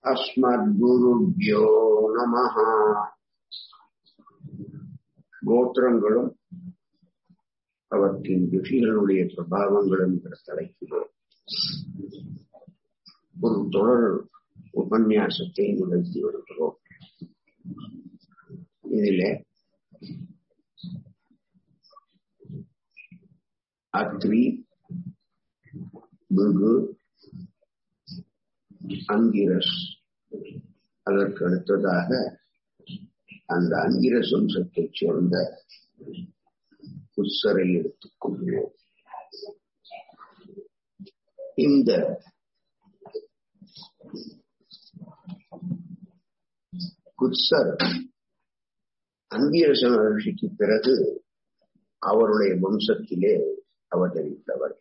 அஸ்மத்குருபியோ நமஹ கோத்திரங்களும் அவற்றின் ரிஷிகளுடைய பிரபாவங்களும் என்ற தலைப்பிலே ஒரு தொடர் உபன்யாசத்தை நிகழ்த்தி வருகிறோம் இதிலே அத்ரி குரு அங்கிரஸ் அதற்கு அடுத்ததாக அந்த அங்கிரஸ் வம்சத்தைச் சேர்ந்த குசரை எடுத்துக்கொள்வோம் இந்த குத்சர் அங்கிரச மகர்ஷிக்கு பிறகு அவருடைய வம்சத்திலே அவதரித்தவர்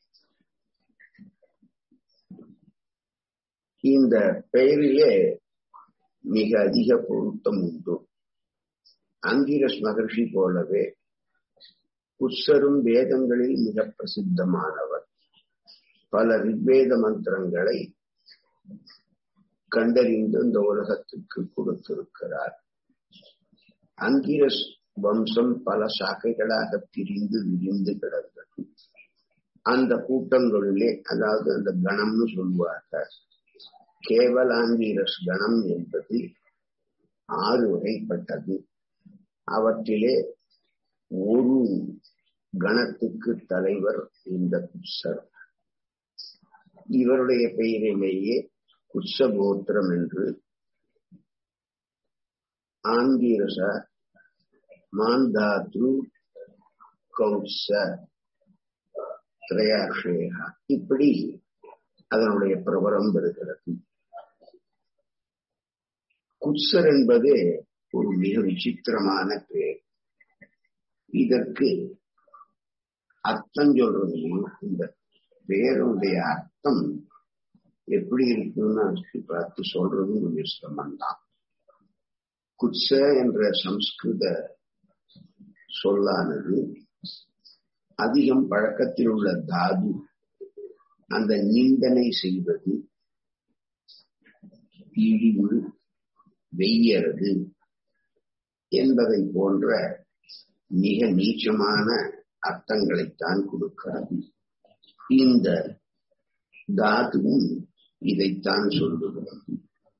இந்த பெயரிலே மிக அதிக பொருத்தம் உண்டு அங்கிரஸ் மகர்ஷி போலவே குஸ்ஸரும் வேதங்களில் மிக பிரசித்தமானவர் பல ரிக்வேத மந்திரங்களை கண்டறிந்து இந்த உலகத்துக்கு கொடுத்திருக்கிறார் அங்கிரஸ் வம்சம் பல சாக்கைகளாக பிரிந்து விரிந்து கிடந்தது அந்த கூட்டங்களிலே அதாவது அந்த கணம்னு சொல்வார்கள் கேவலாங்கிரஸ் கணம் என்பது ஆறு வகைப்பட்டது அவற்றிலே ஒரு கணத்துக்கு தலைவர் இந்த குட்சர் இவருடைய பெயரிலேயே குட்சகோத்திரம் என்று ஆங்கிரச மாந்தாத்ரு கௌட்ச திரையாஷேகா இப்படி அதனுடைய பிரபலம் வருகிறது குட்சர் என்பது ஒரு மிக விசித்திரமான பேர் இதற்கு அர்த்தம் சொல்றதையும் இந்த பேருடைய அர்த்தம் எப்படி இருக்குன்னு பார்த்து சொல்றதும் கொஞ்சம் சிரமம்தான் குட்ச என்ற சம்ஸ்கிருத சொல்லானது அதிகம் பழக்கத்தில் உள்ள தாது அந்த நிந்தனை செய்வது இழிவு வெய்யறது என்பதை போன்ற மிக நீச்சமான அர்த்தங்களைத்தான் கொடுக்கிறது இந்த தாதுவும் இதைத்தான் சொல்லுகிறது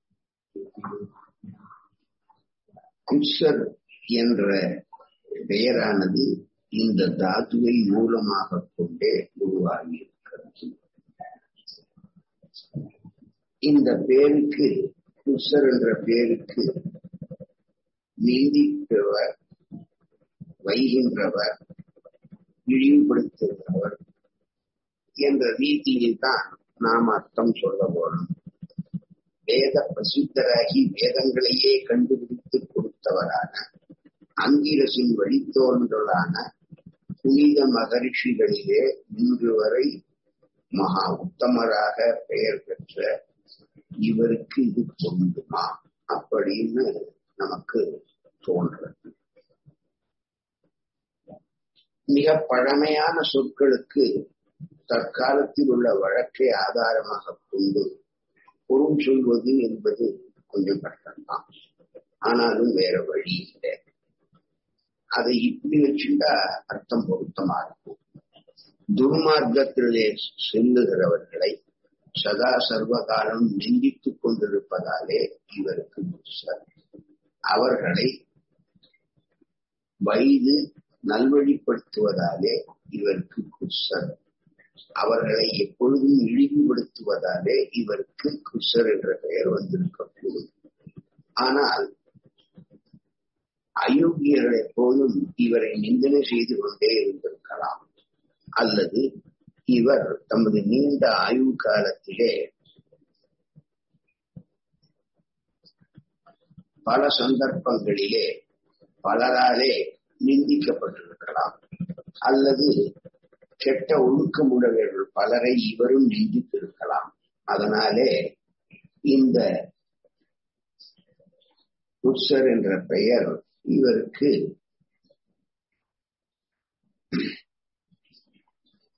குட்சர் என்ற பெயரானது இந்த தாதுவை மூலமாக கொண்டே உருவாகி இருக்கிறது இந்த பேருக்கு குசர் என்ற பேருக்கு நீந்திக்கிறவர் வைகின்றவர் இழிவுபடுத்துகிறவர் என்ற ரீதியில் தான் நாம் அர்த்தம் சொல்ல போனோம் வேத பிரசித்தராகி வேதங்களையே கண்டுபிடித்து கொடுத்தவரான அங்கிரசின் வழித்தோன்றலான புனித மகரிஷிகளிலே இன்று வரை மகா உத்தமராக பெயர் பெற்ற இவருக்கு இது பொருந்துமா அப்படின்னு நமக்கு தோன்றது மிக பழமையான சொற்களுக்கு தற்காலத்தில் உள்ள வழக்கை ஆதாரமாக கொண்டு பொருள் சொல்வது என்பது கொஞ்சம் கஷ்டம்தான் ஆனாலும் வேற வழி இல்லை அதை இப்படி வச்சுட்டா அர்த்தம் பொருத்தமா இருக்கும் துர்மார்க்கத்திலே செல்லுகிறவர்களை சதா சர்வகாலம் நிந்தித்துக் கொண்டிருப்பதாலே இவருக்கு புருஷர் அவர்களை வயது நல்வழிப்படுத்துவதாலே இவருக்கு குசர் அவர்களை எப்பொழுதும் இழிவுபடுத்துவதாலே இவருக்கு குசர் என்ற பெயர் வந்திருக்கக்கூடும் ஆனால் அயோக்கியர்கள் எப்போதும் இவரை நிந்தனை செய்து கொண்டே இருந்திருக்கலாம் அல்லது இவர் தமது நீண்ட ஆய்வு காலத்திலே பல சந்தர்ப்பங்களிலே பலராலே நிந்திக்கப்பட்டிருக்கலாம் அல்லது கெட்ட ஒழுக்கமுடையவர்கள் பலரை இவரும் நிந்தித்திருக்கலாம் அதனாலே இந்த புருஷர் என்ற பெயர் இவருக்கு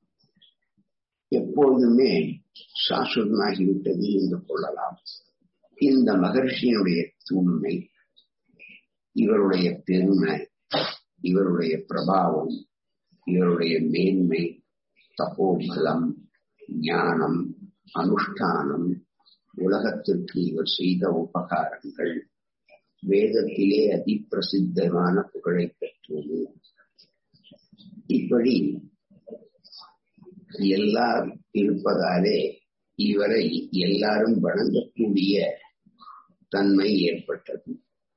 எப்பொழுதுமே சாஸ்வதமாகிவிட்டது என்று கொள்ளலாம் இந்த மகர்ஷியினுடைய தூய்மை இவருடைய பெருமை இவருடைய பிரபாவம் இவருடைய மேன்மை தபோபலம் ஞானம் அனுஷ்டானம் உலகத்திற்கு இவர் செய்த உபகாரங்கள் வேதத்திலே அதிப்பிரசித்தமான புகழை பெற்றது இப்படி எல்லாம் இருப்பதாலே இவரை எல்லாரும் வணங்கக்கூடிய தன்மை ஏற்பட்டது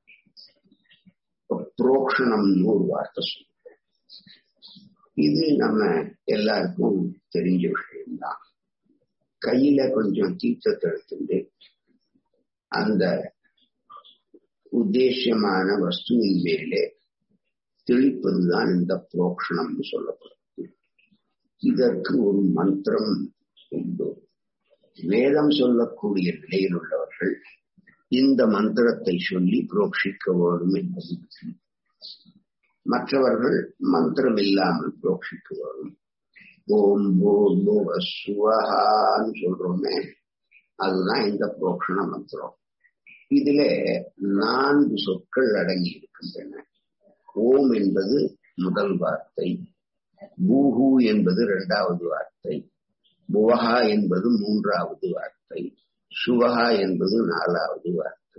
புரோக்ஷணம்னு ஒரு வார்த்தை சொல்லுவோம் இது நம்ம எல்லாருக்கும் தெரிஞ்ச விஷயம்தான் கையில கொஞ்சம் தீர்த்தத்தை எடுத்துட்டு அந்த உத்தேசியமான வஸ்துவின் மேலே தெளிப்பதுதான் இந்த புரோக்ஷணம்னு சொல்லப்படுது இதற்கு ஒரு மந்திரம் உண்டு வேதம் சொல்லக்கூடிய நிலையில் உள்ளவர்கள் இந்த மந்திரத்தை சொல்லி புரோக்ஷிக்க வேண்டும் என்பது மற்றவர்கள் மந்திரம் இல்லாமல் புரோக்ஷிக்க வேண்டும் ஓம் பூர்புவ சுவஹான்னு சொல்றோமே அதுதான் இந்த புரோக்ஷண மந்திரம் இதுல நான்கு சொற்கள் அடங்கி இருக்கின்றன ஓம் என்பது முதல் வார்த்தை பூஹு என்பது இரண்டாவது வார்த்தை புவஹா என்பது மூன்றாவது வார்த்தை சுவஹா என்பது நாலாவது வார்த்தை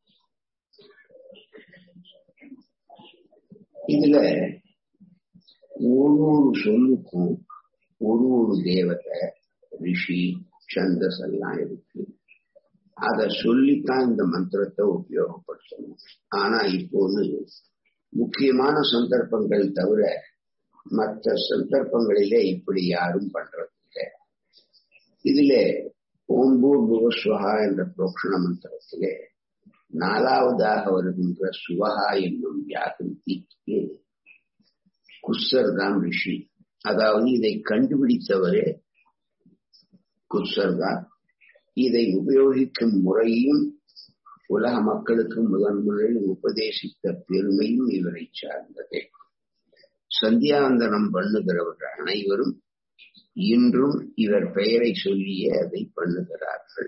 இதுல ஒரு ஒரு சொல்லுக்கும் ஒரு ஒரு தேவதை ரிஷி சந்தஸ் எல்லாம் இருக்கு அத சொல்லித்தான் இந்த மந்திரத்தை உபயோகப்படுத்தணும் ஆனா இப்போது முக்கியமான சந்தர்ப்பங்கள் தவிர மற்ற சந்தர்ப்பங்களிலே இப்படி யாரும் பண்றதில்லை இதுல ஓம்பூர் புவஸ்வகா என்ற புரோக்ஷண மந்திரத்திலே நாலாவதாக வருகின்ற சுவகா என்னும் வியாகிருதிக்கு குஸ்ஸர் தான் ரிஷி அதாவது இதை கண்டுபிடித்தவரே குஸ்ஸர் தான் இதை உபயோகிக்கும் முறையும் உலக மக்களுக்கு முதன் முதலில் உபதேசித்த பெருமையும் இவரை சார்ந்ததே சந்தியாவந்தனம் பண்ணுகிறவர்கள் அனைவரும் இன்றும் இவர் பெயரை சொல்லியே அதை பண்ணுகிறார்கள்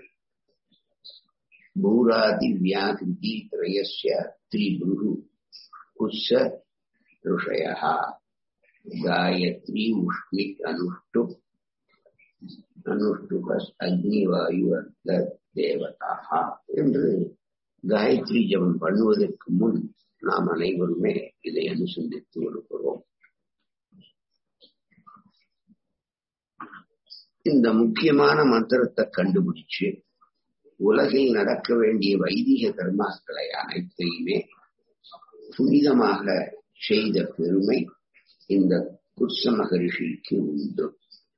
பூராதி வியாகிருதி திரயஸ்ய திரிபுரு குஸ்ஸ ருஷயா காயத்ரி உஷ்மிக் அனுஷ்டு அனுஷ்டுபஸ் அக்னிவாயு அர்த்த தேவதாக என்று காயத்ரி ஜபம் பண்ணுவதற்கு முன் நாம் அனைவருமே இதை அனுசந்தித்து வருகிறோம் இந்த முக்கியமான மந்திரத்தை கண்டுபிடிச்சு உலகில் நடக்க வேண்டிய வைதிக கர்மாக்களை அனைத்தையுமே புனிதமாக செய்த பெருமை இந்த குர்ச மகரிஷிக்கு உண்டு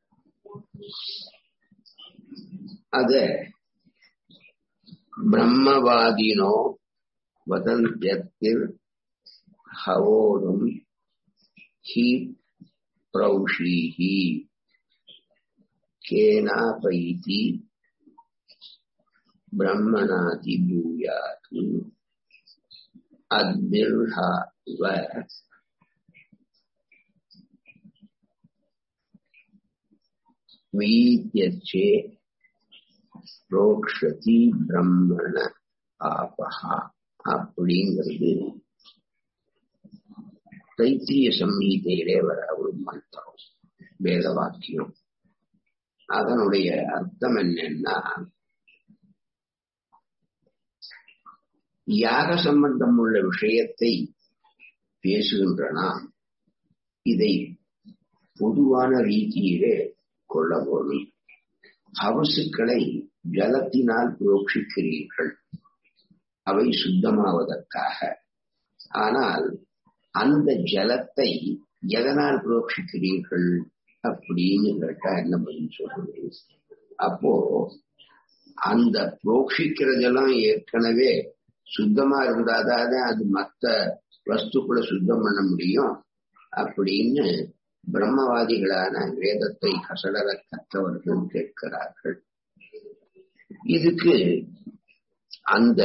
அத பிரம்மவாதினோ வதந்தியத்தில் ஹவோரும் ஹி பிரௌஷீஹி கேனாபைதி பிரம்மணாதி பூயாத் அத்பிர்ஹாவ வீத்தியச்சே ரோக்ஷதி பிரம்மண ஆபஹா அப்படிங்கிறது தைத்திரிய சம்ஹீதையிலே வர ஒரு மந்திரம் வேத வாக்கியம் அதனுடைய அர்த்தம் என்னன்னா யாக சம்பந்தம் உள்ள விஷயத்தை பேசுகின்ற நாம் இதை பொதுவான ரீதியிலே கொள்ள வேண்டும் ஹவசுக்களை ஜலத்தினால் புரோட்சிக்கிறீர்கள் அவை சுத்தமாவதற்காக ஆனால் அந்த ஜலத்தை எதனால் புரோட்சிக்கிறீர்கள் அப்படின்னு கேட்டா என்ன பதில் சொல்றது அப்போ அந்த புரோக்ஷிக்கிற ஜலம் ஏற்கனவே சுத்தமா இருந்தாதான் அது மத்த வஸ்துக்களை சுத்தம் பண்ண முடியும் அப்படின்னு பிரம்மவாதிகளான வேதத்தை கசடர கற்றவர்கள் கேட்கிறார்கள் இதுக்கு அந்த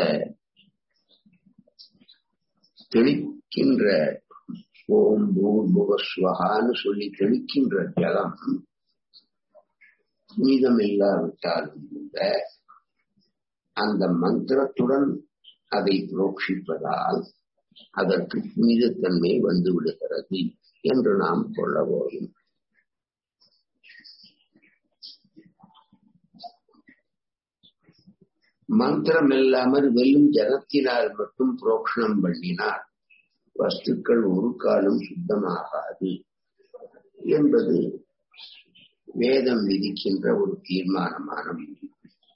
தெளிக்கின்ற ஓம் பூர் புகஸ்வகான்னு சொல்லி தெளிக்கின்ற ஜலம் புனிதம் இல்லாவிட்டாலும் கூட அந்த மந்திரத்துடன் அதை புரோக்ஷிப்பதால் அதற்கு புனிதத்தன்மை வந்து விடுகிறது என்று நாம் கொள்ள வேண்டும் மந்திரம் இல்லாமல் வெறும் ஜனத்தினால் மட்டும் புரோக்ஷணம் பண்ணினார் வஸ்துக்கள் ஒரு காலம் சுத்தமாகாது என்பது வேதம் விதிக்கின்ற ஒரு தீர்மானமான விதி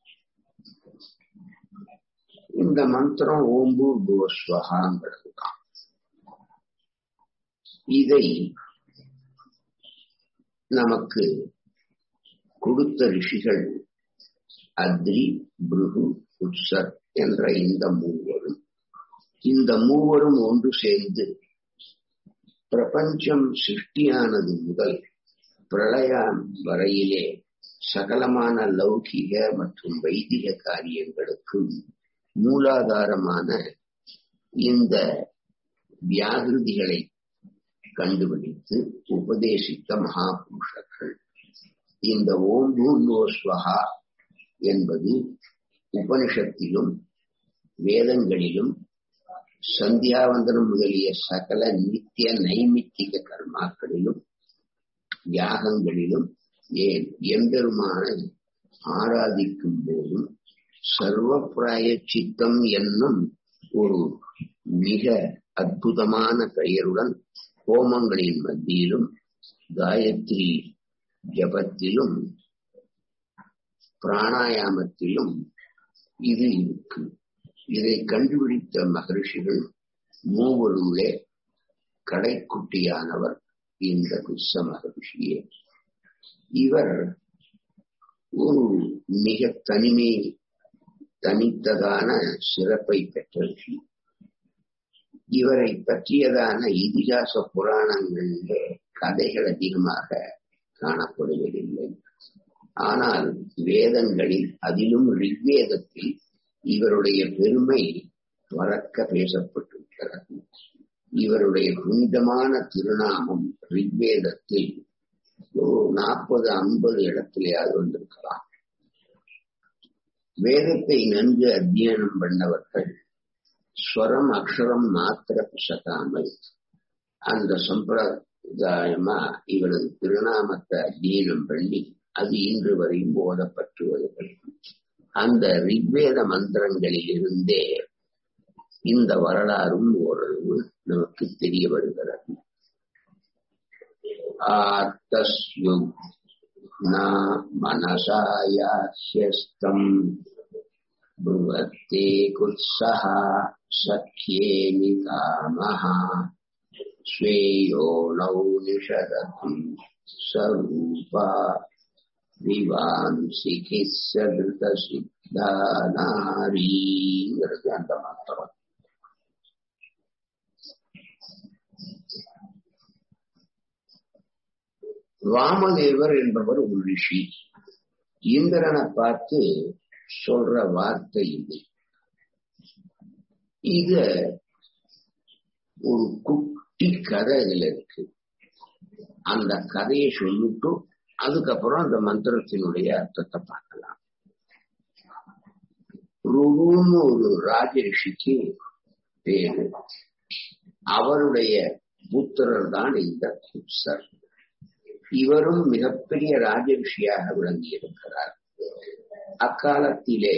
இந்த மந்திரம் ஓம்பு கோஸ்வகாங்கிறது தான் இதை நமக்கு கொடுத்த ரிஷிகள் அத்ரி புருகு உற்சர் என்ற இந்த மூவரும் இந்த மூவரும் ஒன்று சேர்ந்து பிரபஞ்சம் சிருஷ்டியானது முதல் பிரளயம் வரையிலே சகலமான லௌகிக மற்றும் வைதிக காரியங்களுக்கும் மூலாதாரமான இந்த வியாகிருதிகளை கண்டுபிடித்து உபதேசித்த மகாபுருஷர்கள் இந்த ஓம் பூர்வோஸ்வகா என்பது உபனிஷத்திலும் வேதங்களிலும் சந்தியாவந்தனம் முதலிய சகல நித்திய நைமித்திக கர்மாக்களிலும் யாகங்களிலும் ஏன் எம்பெருமான ஆராதிக்கும் போதும் சர்வ பிராயச்சித்தம் என்னும் ஒரு மிக அற்புதமான பெயருடன் ஹோமங்களின் மத்தியிலும் காயத்ரி ஜபத்திலும் பிராணாயாமத்திலும் இது இருக்கு இதை கண்டுபிடித்த மகர்ஷிகள் மூவருளே கடைக்குட்டியானவர் இந்த குஸ்ஸ மகர்ஷியே இவர் ஒரு மிக தனிமை தனித்ததான சிறப்பை பெற்ற ரிஷி இவரை பற்றியதான இதிகாச புராணங்களிலே கதைகள் அதிகமாக காணப்படுவதில்லை ஆனால் வேதங்களில் அதிலும் ரிக்வேதத்தில் இவருடைய பெருமை பறக்க பேசப்பட்டிருக்கிறது இவருடைய புனிதமான திருநாமம் ரிக்வேதத்தில் ஒரு நாற்பது ஐம்பது இடத்திலேயாவது வந்திருக்கலாம் வேதத்தை நன்கு அத்தியனம் பண்ணவர்கள் ஸ்வரம் அக்ஷரம் மாத்திர பிசகாமல் அந்த சம்பிரதாயமா இவரது திருநாமத்தை அத்தியனம் பண்ணி அது இன்று வரையும் போதப்பட்டு வருகிறது அந்த ரிக்வேத மந்திரங்களில் இருந்தே இந்த வரலாறும் ஓரளவு நமக்கு தெரிய வருகிறது ஆர்த்தஸ்யு மனசாயாஸ்யஸ்தம் ब्रुवत्ते कुत्सः सख्येनि कामः स्वेयोनौ निषदति स्वरूपा விவான்சிகிः सदृतसिद्धा नारीங்கிறது அந்த மந்திரம் வாமதேவர் என்பவர் ஒரு ரிஷி இந்திரனை பார்த்து சொல்ற வார்த்தை இது இத ஒரு குட்டி கதை இதுல இருக்கு அந்த கதையை சொல்லிட்டு அதுக்கப்புறம் அந்த மந்திரத்தினுடைய அர்த்தத்தை பார்க்கலாம் ருகுன்னு ஒரு ராஜரிஷிக்கு பேரு அவருடைய புத்திரர் தான் இந்த குப்சர் இவரும் மிகப்பெரிய ராஜரிஷியாக விளங்கி இருக்கிறார் அக்காலத்திலே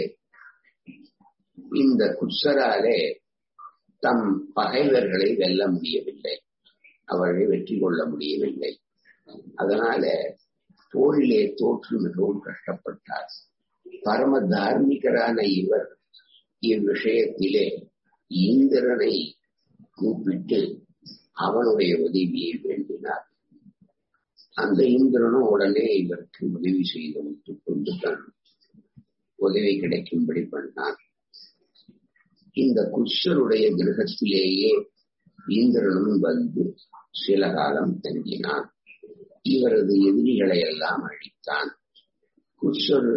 இந்த குப்சராலே தம் பகைவர்களை வெல்ல முடியவில்லை அவர்களை வெற்றி கொள்ள முடியவில்லை அதனால போரிலே தோற்று மிகவும் கஷ்டப்பட்டார் பரம தார்மிகரான இவர் இவ்விஷயத்திலே இந்திரனை கூப்பிட்டு அவனுடைய உதவியை வேண்டினார் அந்த இந்திரனும் உடனே இவருக்கு உதவி செய்து விட்டுக் கொண்டு தன் உதவி கிடைக்கும்படி பண்ணான் இந்த குஷருடைய கிரகத்திலேயே இந்திரனும் வந்து சில காலம் தங்கினான் இவரது எதிரிகளை எல்லாம் அழித்தான் குஷர்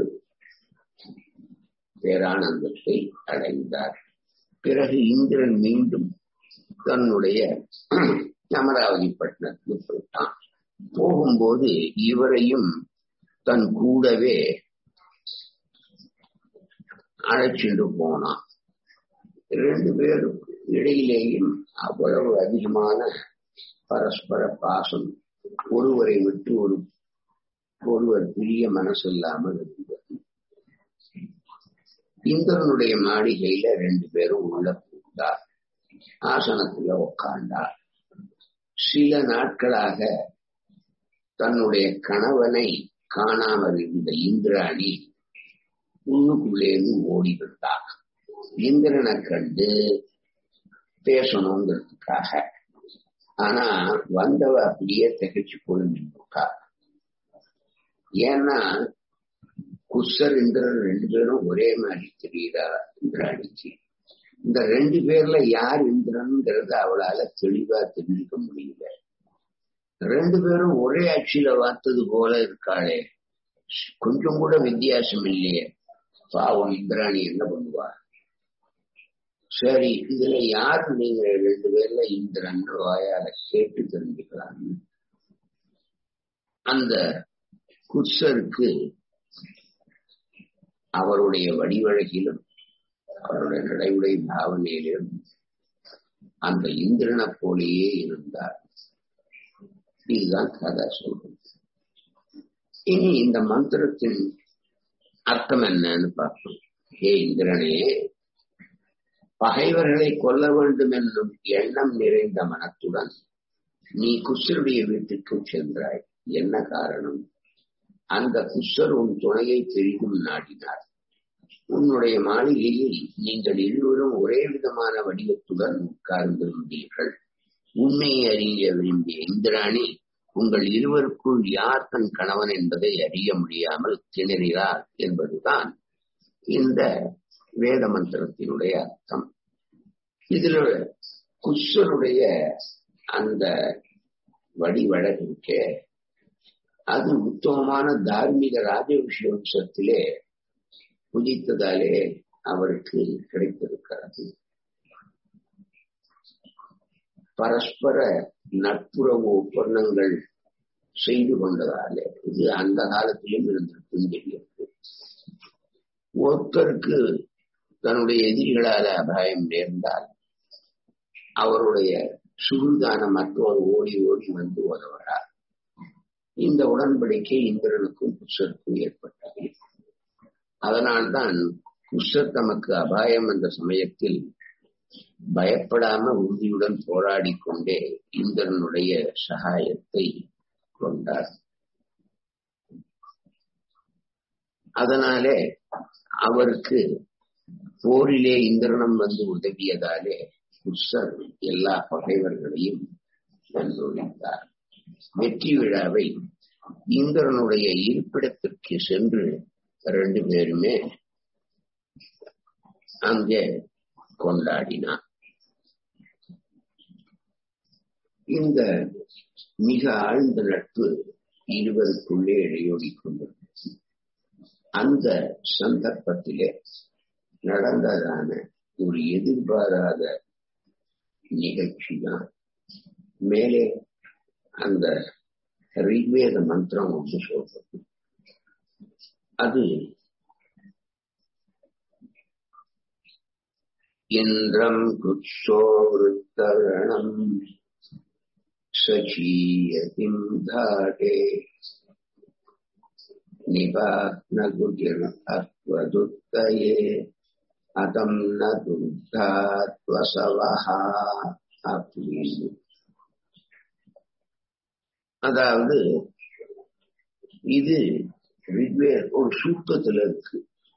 பேரானந்தத்தை அடைந்தார் பிறகு இந்திரன் மீண்டும் தன்னுடைய அமராவதி பட்டணத்துக்கு போயிட்டான் போகும்போது இவரையும் தன் கூடவே அழைச்சிட்டு போனான் ரெண்டு பேரும் இடையிலேயும் அவ்வளவு அதிகமான பரஸ்பர பாசம் ஒருவரை விட்டு ஒரு ஒருவர் பிரிய மனசு இல்லாமல் இருந்தது இந்திரனுடைய மாளிகையில ரெண்டு பேரும் உள்ள கூட்டார் ஆசனத்துல உட்கார்ந்தார் சில நாட்களாக தன்னுடைய கணவனை காணாமல் இருந்த இந்திராணி உள்ளுக்குள்ளேருந்து ஓடி வந்தார் இந்திரனை கண்டு பேசணுங்கிறதுக்காக ஆனா வந்தவ அப்படியே திகைச்சு போய் நின்றுட்டா ஏன்னா குஷர் இந்திரன் ரெண்டு பேரும் ஒரே மாதிரி தெரியுதா இந்திராணிக்கு இந்த ரெண்டு பேர்ல யார் இந்திரன்ங்கிறத அவளால தெளிவா தெரிஞ்சுக்க முடியல ரெண்டு பேரும் ஒரே அச்சில வார்த்தது போல இருக்காளே கொஞ்சம் கூட வித்தியாசம் இல்லையே பாவம் இந்திராணி என்ன பண்ணுவா சரி இதுல யாரு நீங்க ரெண்டு பேர்ல இந்திரன் வாயால கேட்டு தெரிஞ்சுக்கலாம் அந்த குர்சருக்கு அவருடைய வடிவழகிலும் அவருடைய நடைமுறை பாவனையிலும் அந்த இந்திரனை போலேயே இருந்தார் இதுதான் கதை சொல்றது இனி இந்த மந்திரத்தின் அர்த்தம் என்னன்னு பார்ப்போம் ஏ இந்திரனே பகைவர்களை கொல்ல வேண்டும் என்னும் எண்ணம் நிறைந்த மனத்துடன் நீ குஷருடைய வீட்டுக்கு சென்றாய் என்ன காரணம் அந்த குஷர் உன் துணையை பெரிதும் நாடினார் உன்னுடைய மாளிகையில் நீங்கள் இருவரும் ஒரே விதமான வடிவத்துடன் உட்கார்ந்திருந்தீர்கள் உண்மையை அறிய விரும்பிய இந்திராணி உங்கள் இருவருக்குள் யார் தன் கணவன் என்பதை அறிய முடியாமல் திணறினார் என்பதுதான் இந்த வேத மந்திரத்தினுடைய அர்த்தம் இதுல குஷருடைய அந்த வடிவழகிற்கே அது உத்தமமான தார்மீக ராஜவிஷ வம்சத்திலே புதித்ததாலே அவருக்கு கிடைத்திருக்கிறது பரஸ்பர நட்புறவு ஒப்பந்தங்கள் செய்து கொண்டதாலே இது அந்த காலத்திலும் இருந்திருக்கும் தெரியாது ஒருத்தருக்கு தன்னுடைய எதிரிகளால அபாயம் நேர்ந்தால் அவருடைய சுகுதான மற்றொரு ஓடி ஓடி வந்து உதவுறார் இந்த உடன்படிக்கை இந்திரனுக்கும் குஷருக்கும் ஏற்பட்டது அதனால்தான் குஷர் தமக்கு அபாயம் என்ற சமயத்தில் பயப்படாம உறுதியுடன் போராடி கொண்டே இந்திரனுடைய சகாயத்தை கொண்டார் அதனாலே அவருக்கு போரிலே இந்திரனம் வந்து உதவியதாலே குஷர் எல்லா பகைவர்களையும் வென்றொழித்தார் வெற்றி விழாவை இந்திரனுடைய இருப்பிடத்திற்கு சென்று ரெண்டு பேருமே அங்கே கொண்டாடினார் இந்த மிக ஆழ்ந்த நட்பு இருவருக்குள்ளே இடையோடி கொண்டிருந்தது அந்த சந்தர்ப்பத்திலே நடந்ததான ஒரு எதிர்பாராத நிகழ்ச்சி தான் மேலே அந்த ரிக்வேத மந்திரம் ஒன்று சொல்றது அது இந்திரம் குட்சோ விருத்தரணம் சச்சீயதிம் தாடே நிபாத்னகுதிர் அத்வதுத்தயே அதம் ந துர்தாத்வசவஹா அப்படின்னு அதாவது இது ரிக்வேர் ஒரு சூத்தத்துல இருக்கு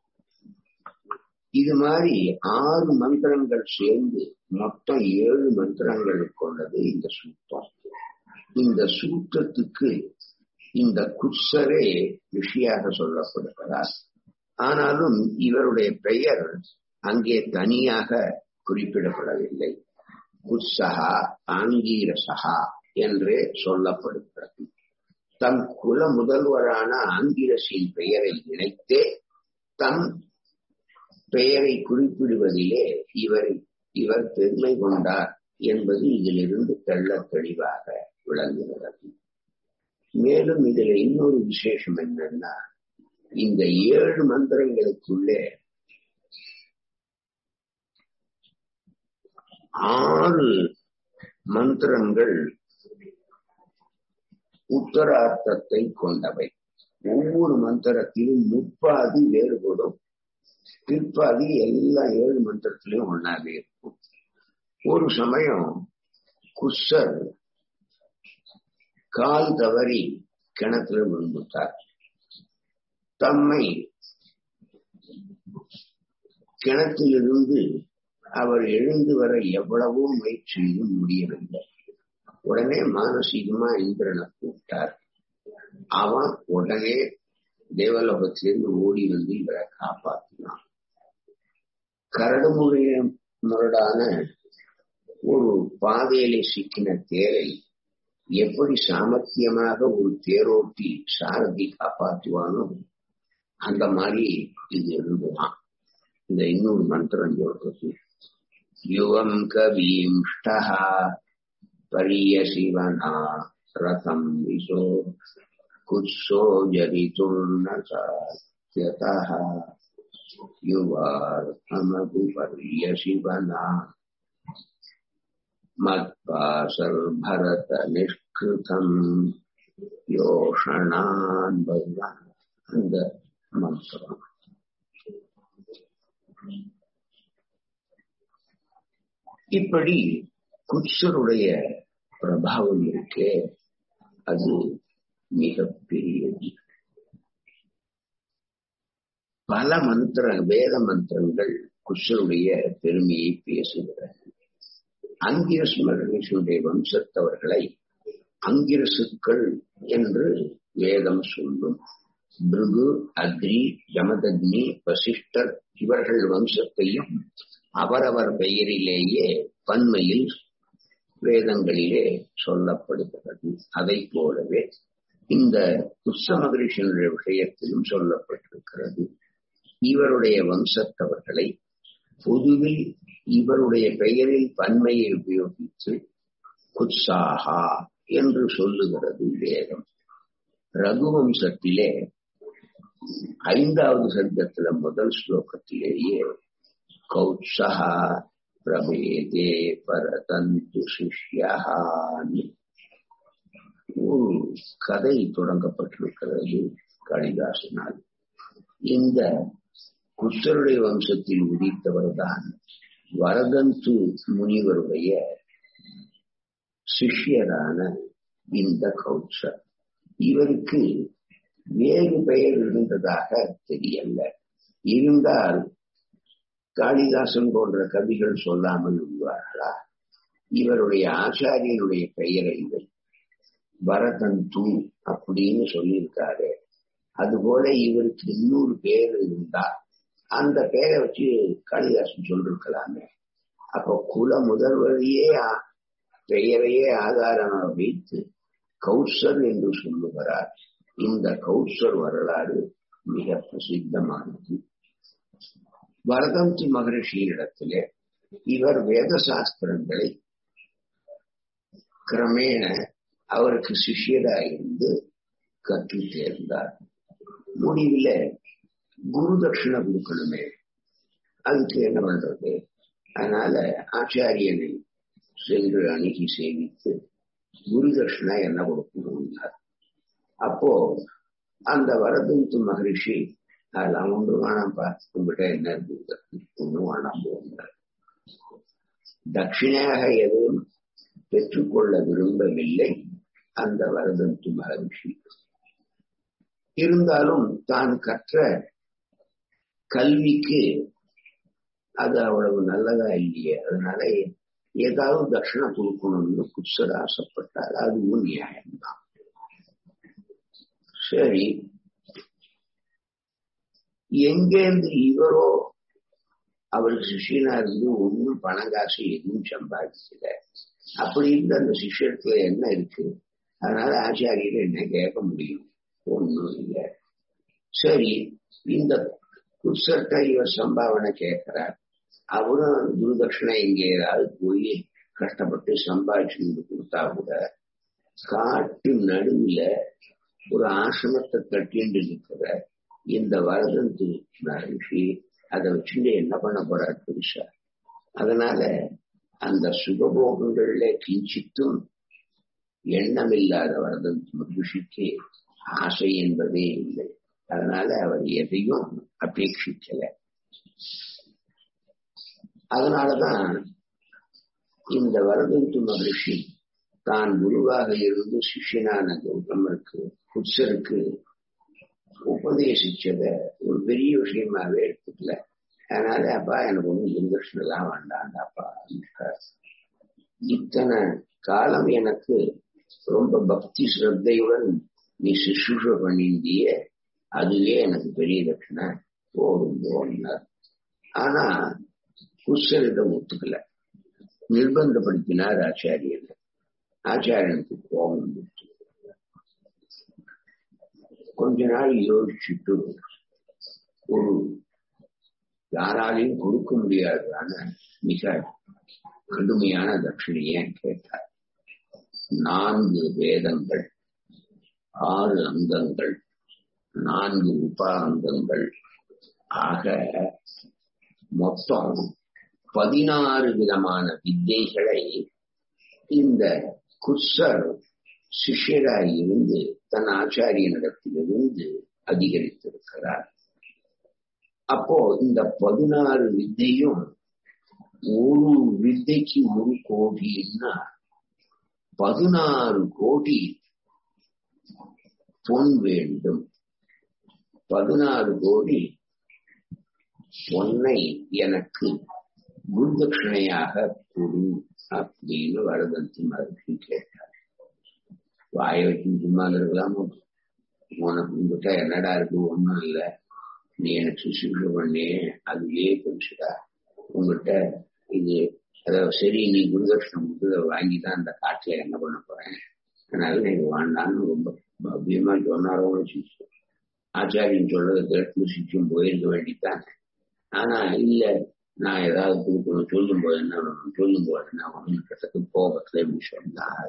இது மாதிரி ஆறு மந்திரங்கள் சேர்ந்து மொத்தம் ஏழு மந்திரங்கள் கொண்டது இந்த சூத்தம் இந்த சூத்தத்துக்கு இந்த குர்சரே ரிஷியாக சொல்லப்படுகிறார் ஆனாலும் இவருடைய பெயர் அங்கே தனியாக குறிப்பிடப்படவில்லை குர்சகா ஆங்கீரசகா என்றே சொல்லப்படுகிறது தம் குல முதல்வரான ஆங்கிரசின் பெயரை இணைத்தே தம் பெயரை குறிப்பிடுவதிலே இவர் இவர் பெருமை கொண்டார் என்பது இதிலிருந்து தெள்ள தெளிவாக விளங்குகிறது மேலும் இதுல இன்னொரு விசேஷம் என்னன்னா இந்த ஏழு மந்திரங்களுக்குள்ளே ஆறு மந்திரங்கள் உத்தரார்த்தத்தை கொண்டவை ஒவ்வொரு மந்திரத்திலும் முப்பாதி வேறுபடும் பிற்பாதி எல்லாம் ஏழு மந்திரத்திலையும் ஒன்னாவே இருக்கும் ஒரு சமயம் குஷர் கால் தவறி கிணத்துல விழுந்துட்டார் தம்மை கிணத்திலிருந்து அவர் எழுந்து வர எவ்வளவோ முயற்சியும் முடியவில்லை உடனே மானசீகமா இந்திரனை கூப்பிட்டார் அவன் உடனே தேவலோகத்திலிருந்து ஓடி வந்து இவரை காப்பாற்றினான் கரடுமுறைய முரடான ஒரு பாதையிலே சிக்கின தேரை எப்படி சாமர்த்தியமாக ஒரு தேரோட்டி சாரதி காப்பாற்றுவானோ அந்த மாதிரி இது இருந்துதான் இந்த இன்னொரு மந்திரம் சொல்றது யுவம் கவீம்ஷ்டா பரிய சிவனா ரதம் விசோ குத்சோ ஜரிதுர்ணசாத்யதா யுவார் அமகு பரிய சிவனா மத்பாசல் பரத நிஷ்கிருதம் யோஷணான் பகவான் அந்த மந்திரம் இப்படி குச்சருடைய பிரபாவம் இருக்கே அது மிகப்பெரியது பல மந்திர வேத மந்திரங்கள் குஷருடைய பெருமையை பேசுகிறது அங்கிரஸ் மகரிஷனுடைய வம்சத்தவர்களை அங்கிரசுக்கள் என்று வேதம் சொல்லும் பிருகு அக்னி யமதக்னி வசிஷ்டர் இவர்கள் வம்சத்தையும் அவரவர் பெயரிலேயே பன்மையில் வேதங்களிலே சொல்லப்படுகிறது அதை போலவே இந்த உச்ச மகரிஷனுடைய விஷயத்திலும் சொல்லப்பட்டிருக்கிறது இவருடைய வம்சத்தவர்களை பொதுவில் இவருடைய பெயரில் பன்மையை உபயோகித்து குத்சாகா என்று சொல்லுகிறது வேதம் ரகுவம்சத்திலே ஐந்தாவது சர்க்கத்துல முதல் ஸ்லோகத்திலேயே கௌத்சகா பிரபேதே பரதந்து சிஷ்யான்னு ஒரு கதை தொடங்கப்பட்டிருக்கிறது காளிதாசனால் இந்த குஷருடைய வம்சத்தில் உதித்தவர்தான் வரதந்து முனிவருடைய சிஷ்யரான இந்த கௌச்சர் இவருக்கு வேறு பெயர் இருந்ததாக தெரியல இருந்தால் காளிதாசன் போன்ற கவிகள் சொல்லாமல் விடுவார்களா இவருடைய ஆச்சாரியனுடைய பெயரை வரதந்து அப்படின்னு சொல்லியிருக்காரு அதுபோல இவருக்கு இன்னொரு பேர் இருந்தா அந்த பேரை வச்சு காளிதாசன் சொல்லிருக்கலாமே அப்போ குல முதல்வரையே பெயரையே ஆதாரமாக வைத்து கௌசர் என்று சொல்லுகிறார் இந்த கௌசர் வரலாறு மிக பிரசித்தமானது வரதந்தி மகரிஷியிடத்திலே இவர் வேத சாஸ்திரங்களை கிரமேண அவருக்கு சிஷியராயிருந்து கற்று தேர்ந்தார் முடிவில் குரு தட்சிணை கொடுக்கணுமே அதுக்கு என்ன பண்றது அதனால ஆச்சாரியனை சென்று அணுகி சேவித்து குரு தட்சிணை என்ன கொடுக்கணும்னார் அப்போ அந்த வரதந்து மகரிஷி அதெல்லாம் ஒன்று வேணாம் பார்த்துக்கிட்ட என்ன இருந்தது ஒன்றும் வேணாம் போகிறார் தட்சிணையாக எதுவும் பெற்றுக்கொள்ள விரும்பவில்லை அந்த வரதந்து மகரிஷி இருந்தாலும் தான் கற்ற கல்விக்கு அது அவ்வளவு நல்லதா இல்லையே அதனால ஏதாவது தட்சிணை கொடுக்கணும்னு குச்சர் ஆசைப்பட்டார் அதுவும் நியாயம்தான் சரி எங்கேருந்து இவரோ அவருக்கு சிஷியனா இருந்து ஒன்றும் பணம் காசு எதுவும் சம்பாதிக்கல அப்படி இருந்த அந்த சிஷ்யத்துல என்ன இருக்கு அதனால ஆச்சாரியர் என்ன கேட்க முடியும் ஒன்றும் இல்லை சரி இந்த குசர்ட்ட இவர் சம்பாவனை கேட்கிறார் அவரும் குருதட்சிணை எங்கே ஏதாவது போய் கஷ்டப்பட்டு சம்பாதிச்சு கொடுத்தா கூட காட்டு நடுவுல ஒரு ஆசிரமத்தை கட்டிண்டு இருக்கிற இந்த வரதந்து மகரிஷி அதை வச்சுட்டு என்ன பண்ண போறார் புருஷா அதனால அந்த சுகபோகங்கள்ல கிஞ்சித்தும் எண்ணமில்லாத வரதன் ரிஷிக்கு ஆசை என்பதே இல்லை அதனால அவர் எதையும் அபேட்சிக்கல அதனாலதான் இந்த வரதந்து மகரிஷி தான் குருவாக இருந்து சிஷ்யனான கௌதமருக்கு குட்சருக்கு உபதேசிச்சத ஒரு பெரிய விஷயமாவே எடுத்துக்கல அதனால அப்பா எனக்கு ஒன்றும் குருதர்ஷன் எல்லாம் வேண்டாண்டாப்பா இத்தனை காலம் எனக்கு ரொம்ப பக்தி ஸ்ரத்தையுடன் நீ சுசுஷ பண்ணிந்திய அதுவே எனக்கு பெரிய தட்சிணை போடும் போனார் ஆனா குஷரிடம் ஒத்துக்கல நிர்பந்தப்படுத்தினார் ஆச்சாரியன் ஆச்சாரியனுக்கு கோபம் வந்துச்சு கொஞ்ச நாள் யோசிச்சுட்டு ஒரு யாராலையும் கொடுக்க முடியாததான மிக கடுமையான தட்சிணைய கேட்டார் நான்கு வேதங்கள் ஆறு அங்கங்கள் நான்கு உபாங்கங்கள் ஆக மொத்தம் பதினாறு விதமான வித்தைகளை இந்த குர்சர் சிஷ்யராய் இருந்து தன் ஆச்சாரியனிடத்திலிருந்து அதிகரித்திருக்கிறார் அப்போ இந்த பதினாறு வித்தையும் ஒரு வித்தைக்கு ஒரு கோடின்னா பதினாறு கோடி பொன் வேண்டும் பதினாறு கோடி பொன்னை எனக்கு குருதட்சிணையாக கொடு அப்படின்னு வரதந்தி மகர்ஷி கேட்டார் வாய வச்சு சும்மா இருக்கலாமோ உனக்கு உங்ககிட்ட என்னடா இருக்கு ஒண்ணும் இல்ல நீ எனக்கு சுசுறு பண்ணி அதுலயே பெருசுடா உங்ககிட்ட இது அதாவது சரி நீ குருதட்சணம் கொடுத்து வாங்கி தான் அந்த காட்டுல என்ன பண்ண போறேன் அதனால நீங்க வேண்டான்னு ரொம்ப பவ்யமா சொன்னாரோ சிஷ்யம் ஆச்சாரியன் சொல்றதை கேட்டு சிஷ்யம் போயிருக்க வேண்டித்தான் ஆனா இல்ல நான் ஏதாவது கொடுக்கணும் சொல்லும் போது என்ன பண்ணணும் சொல்லும் போது என்ன பண்ணணும் கிட்டக்கு போகத்துல இப்படி சொன்னார்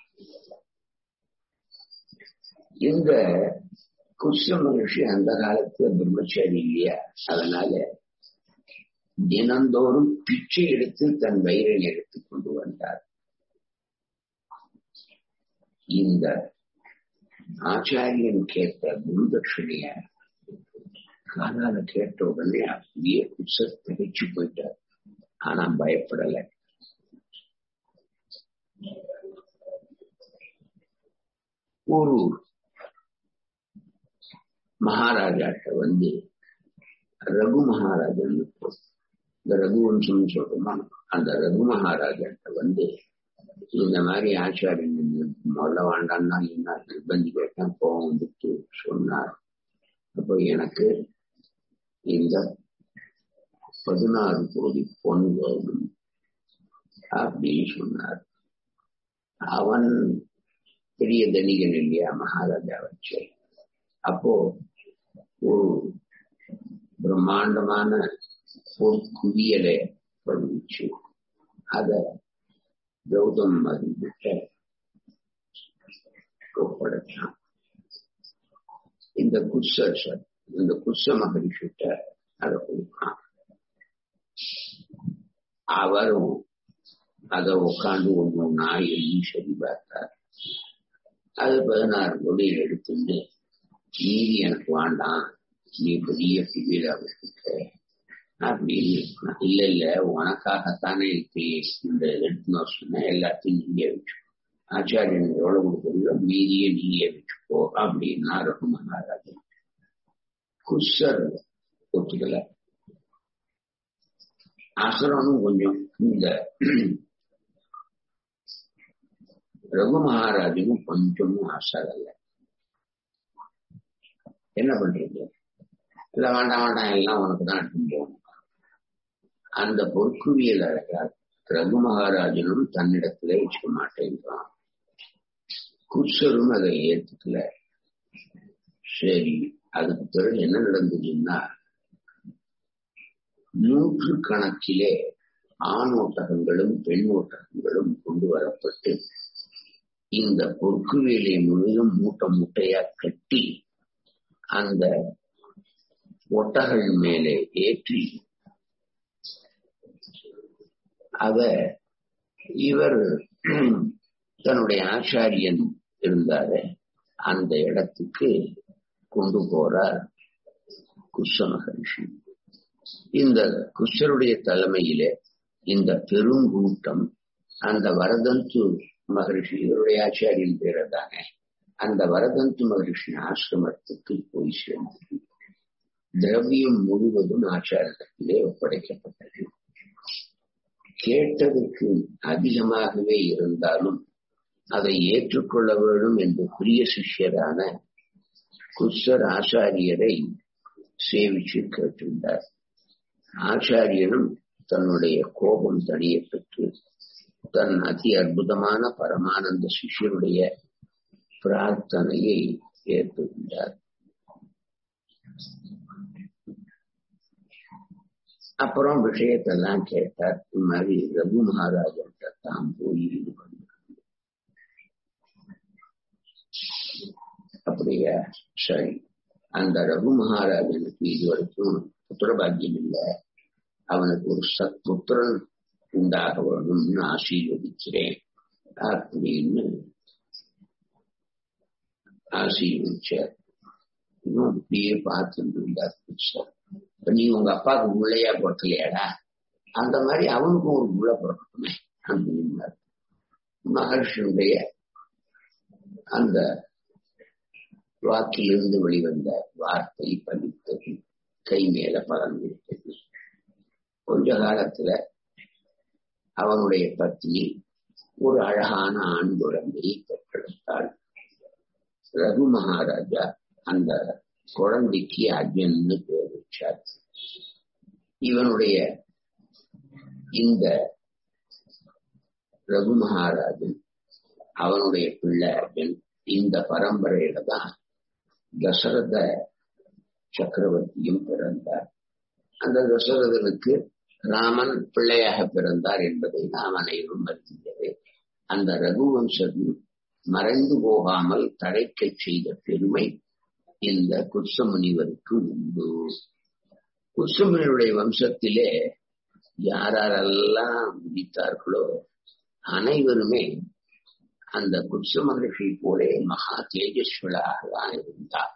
இந்த குஷ்ண மகிழ்ச்சி அந்த காலத்துல பிரம்மச்சாரி இல்லையா அதனால தினந்தோறும் பிச்சை எடுத்து தன் வயிறை எடுத்து கொண்டு வந்தார் இந்த ஆச்சாரியன் கேட்ட குருதட்சிணைய காதால கேட்ட உடனே அப்படியே குச திகைச்சு போயிட்டார் ஆனா பயப்படல ஒரு மகாராஜாட்ட வந்து ரகு மகாராஜன் இந்த ரகுவம்சம் சொல்றோமா அந்த ரகு மகாராஜாட்ட வந்து இந்த மாதிரி ஆச்சாரியன் முதல்ல வேண்டாம்னா என்ன நிர்பந்தி கேட்டேன் கோவம் வந்துட்டு சொன்னார் அப்போ எனக்கு இந்த பதினாறு கோடி பொன் வேணும் அப்படின்னு சொன்னார் அவன் பெரிய தனிகன் இல்லையா மகாராஜா வச்சு அப்போ ஒரு பிரம்மாண்டமான ஒரு குவியலை பண்ணிச்சு அத கௌதம் மதிப்பிட்ட ஒப்படைச்சான் இந்த குஷ இந்த குஷ மகரிஷிட்ட அதை கொடுத்தான் அவரும் அதை உட்காந்து ஒன்று ஒன்றா எழுதி சரி பார்த்தார் அது பதினாறு கோடி எடுத்துட்டு மீதி எனக்கு வேண்டாம் நீ பெரிய பிவில வச்சுக்க அப்படின்னு இல்ல இல்ல உனக்காகத்தானே இந்த எடுத்துன்னு சொன்னேன் எல்லாத்தையும் நீங்க வச்சு ஆச்சாரியன் எவ்வளவு கொடுக்குறீங்களோ மீதியை நீயே வச்சுக்கோ அப்படின்னா ரகு மகாராஜன் குஷர் ஒத்துக்கல அசுரனும் கொஞ்சம் இந்த ரகு மகாராஜனும் கொஞ்சமும் அசரல என்ன பண்றது இல்ல வேண்டாம் வேண்டாம் எல்லாம் உனக்கு தான் எடுத்துன்னு போகணும் அந்த பொற்குவியல் அழகார் ரகு மகாராஜனும் தன்னிடத்துல வச்சுக்க மாட்டேங்கிறான் குர்சரும் அதை ஏத்துக்கல சரி அதுக்கு பிறகு என்ன நடந்ததுன்னா நூற்று கணக்கிலே ஆண் ஒட்டகங்களும் பெண் ஒட்டகங்களும் கொண்டு வரப்பட்டு இந்த பொற்குவேலை முழுதும் மூட்டை மூட்டையா கட்டி அந்த ஒட்டகள் மேலே ஏற்றி அத இவர் தன்னுடைய ஆச்சாரியன் இருந்தாரு அந்த இடத்துக்கு கொண்டு போறார் குஷ மகர்ஷி இந்த குஷருடைய தலைமையிலே இந்த பெருங்கூட்டம் அந்த வரதந்து மகர்ஷி இவருடைய ஆச்சாரியன் பேர தானே அந்த வரதந்து மகர்ஷி ஆசிரமத்துக்கு போய் சேர்ந்தது திரவியம் முழுவதும் ஆச்சாரத்திலே ஒப்படைக்கப்பட்டது கேட்டதற்கு அதிகமாகவே இருந்தாலும் அதை ஏற்றுக்கொள்ள வேண்டும் என்று பிரிய சிஷ்யரான குஷர் ஆச்சாரியரை சேவிச்சு கேட்டிருந்தார் ஆச்சாரியனும் தன்னுடைய கோபம் தணிய பெற்று தன் அதி அற்புதமான பரமானந்த சிஷ்யருடைய பிரார்த்தனையை ஏற்றுக்கொண்டார் அப்புறம் விஷயத்தெல்லாம் கேட்டார் இந்த மாதிரி ரகு மகாராஜன் தான் போய் இது பண்ண அப்படியா சரி அந்த ரகு மகாராஜனுக்கு இது வரைக்கும் புத்திரபாக்கியம் இல்லை அவனுக்கு ஒரு சத் புத்திரன் உண்டாக வேணும்னு ஆசீர்வதிக்கிறேன் அப்படின்னு ஆசீர்வதிச்சார் இன்னும் அப்படியே பார்த்துட்டு இருந்தார் சார் நீ உங்க அப்பாவுக்கு பிள்ளையா பிறக்கலையாடா அந்த மாதிரி அவனுக்கும் ஒரு புள்ள பிறக்கணுமே அப்படின்னார் மகர்ஷியுடைய அந்த வாக்கிலிருந்து வெளிவந்த வார்த்தை பலித்தது கை மேல பலன் விட்டது கொஞ்ச காலத்துல அவனுடைய பத்னி ஒரு அழகான ஆண் குழந்தையை பெற்றெடுத்தாள் ரகு மகாராஜா அந்த குழந்தைக்கு அஜன்னு பேர் வச்சார் இவனுடைய இந்த ரகு மகாராஜன் அவனுடைய பிள்ளை அர்ஜுன் இந்த பரம்பரையில தான் தசரத சக்கரவர்த்தியும் பிறந்தார் அந்த தசரதனுக்கு ராமன் பிள்ளையாக பிறந்தார் என்பதை நாம் அனைவரும் அறிந்தது அந்த ரகுவம்சம் மறைந்து போகாமல் தடைக்க செய்த பெருமை இந்த குர்சமுனிவருக்கு உண்டு குர்சமுனியுடைய வம்சத்திலே யாரெல்லாம் முடித்தார்களோ அனைவருமே அந்த குர்ச மகர்ஷி போலே மகா தேஜஸ்வலாக தான் இருந்தார்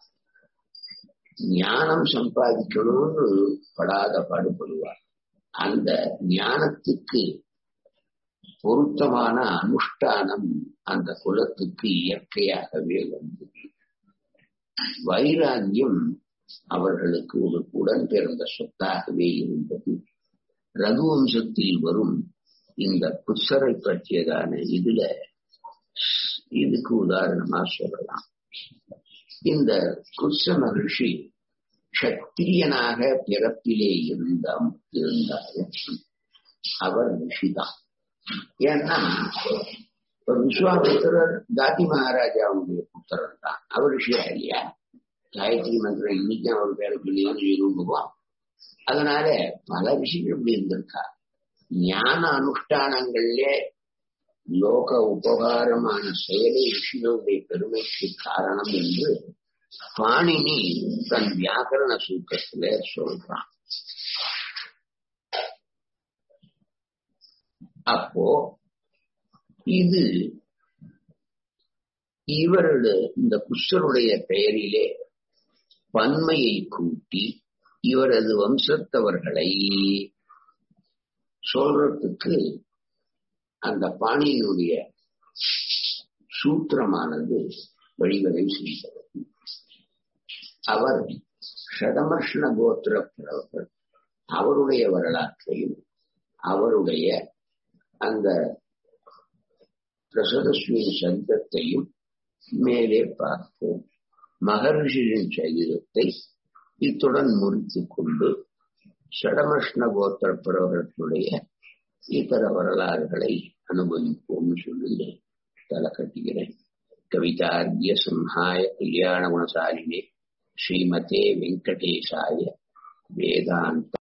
ஞானம் சம்பாதிக்கணும்னு படாத பாடுபடுவார் அந்த ஞானத்துக்கு பொருத்தமான அனுஷ்டானம் அந்த குலத்துக்கு இயற்கையாகவே வந்தது வைராகியம் அவர்களுக்கு ஒரு உடன் பிறந்த சொத்தாகவே இருந்தது ரகுவம்சத்தில் வரும் இந்த புத்தரை பற்றியதான இதுல இதுக்கு உதாரணமா சொல்லலாம் இந்த குர்ச மகிழ்ச்சி சத்திரியனாக பிறப்பிலே இருந்த இருந்தாலும் அவர் ரிஷிதான் ஏன்னா விஸ்வாமித்திரர் தாதி மகாராஜாவுடைய புத்திரன் தான் அவர் ரிஷியா இல்லையா காயத்ரி மந்திரம் இன்னைக்கும் அவர் பேரை சொல்லி நிரூபம் அதனால பல ரிஷிகள் இப்படி இருந்திருக்கா ஞான அனுஷ்டானங்கள்லே லோக உபகாரமான செயலை ரிஷிகளுடைய பெருமைக்கு காரணம் என்று பாணினி தன் வியாக்கரண சூத்திரத்துல சொல்றான் அப்போ இது இவருடைய இந்த குஷருடைய பெயரிலே பன்மையை கூட்டி இவரது வம்சத்தவர்களை சொல்றதுக்கு அந்த பாணியினுடைய சூத்திரமானது வழிவகை செய்தது அவர் ஷடமர்ஷண கோத்திர பிரவர் அவருடைய வரலாற்றையும் அவருடைய அந்த பிரசதஸ்வியின் சந்தத்தையும் மேலே பார்ப்போம் மகர்ஷியின் சரீரத்தை இத்துடன் முறித்துக் கொண்டு ஷடமஷ்ண கோத்திர பிரவர்களுடைய இதர வரலாறுகளை அனுபவிப்போம் சொல்லி தலை கட்டுகிறேன் கவிதார்கிய சிம்ஹாய கல்யாண குணசாலினே ஸ்ரீமதே வெங்கடேசாய வேதாந்த